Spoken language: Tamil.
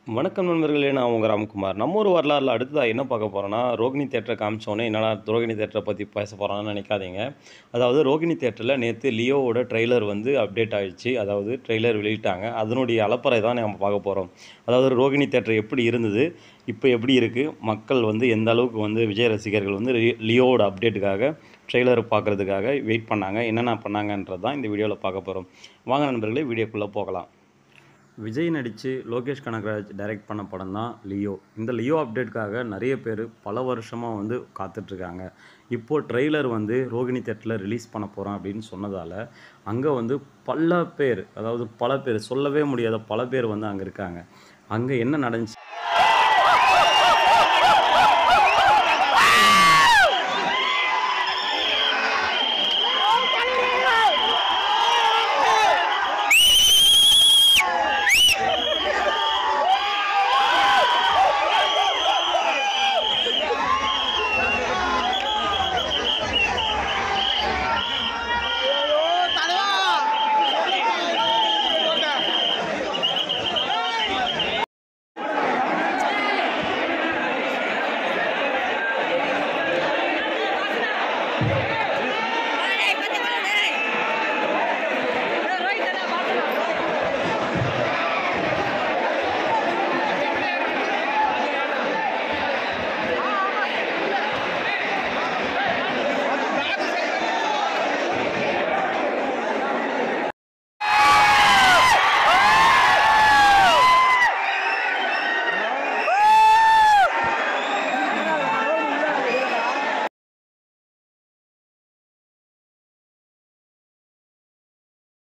வணக்கம் நண்பர்களே நான் உங்கள் ராம்குமார் நம்ம ஒரு வரலாறுல அடுத்ததாக என்ன பார்க்க போகிறோன்னா ரோகிணி தேட்டரை காமிச்சோன்னே என்னடா ரோகிணி தேட்டரை பற்றி பேச போகிறான்னு நினைக்காதீங்க அதாவது ரோகிணி தேட்டரில் நேற்று லியோவோட ட்ரெய்லர் வந்து அப்டேட் ஆயிடுச்சு அதாவது ட்ரெய்லர் வெளியிட்டாங்க அதனுடைய அலப்பறை தான் நம்ம பார்க்க போகிறோம் அதாவது ரோகிணி தேட்டர் எப்படி இருந்தது இப்போ எப்படி இருக்குது மக்கள் வந்து எந்த அளவுக்கு வந்து விஜய் ரசிகர்கள் வந்து ரி- லியோவோட அப்டேட்டுக்காக ட்ரெய்லர் பார்க்குறதுக்காக வெயிட் பண்ணாங்க என்னென்ன பண்ணாங்கன்றது தான் இந்த வீடியோவில் பார்க்க போகிறோம் வாங்க நண்பர்களே வீடியோக்குள்ளே போகலாம் விஜய் நடித்து லோகேஷ் கனகராஜ் டைரக்ட் பண்ண படம் தான் லியோ இந்த லியோ அப்டேட்காக நிறைய பேர் பல வருஷமாக வந்து காத்துட்ருக்காங்க இப்போது ட்ரெய்லர் வந்து ரோகிணி தேட்டரில் ரிலீஸ் பண்ண போகிறோம் அப்படின்னு சொன்னதால் அங்கே வந்து பல பேர் அதாவது பல பேர் சொல்லவே முடியாத பல பேர் வந்து அங்கே இருக்காங்க அங்கே என்ன நடந்துச்சு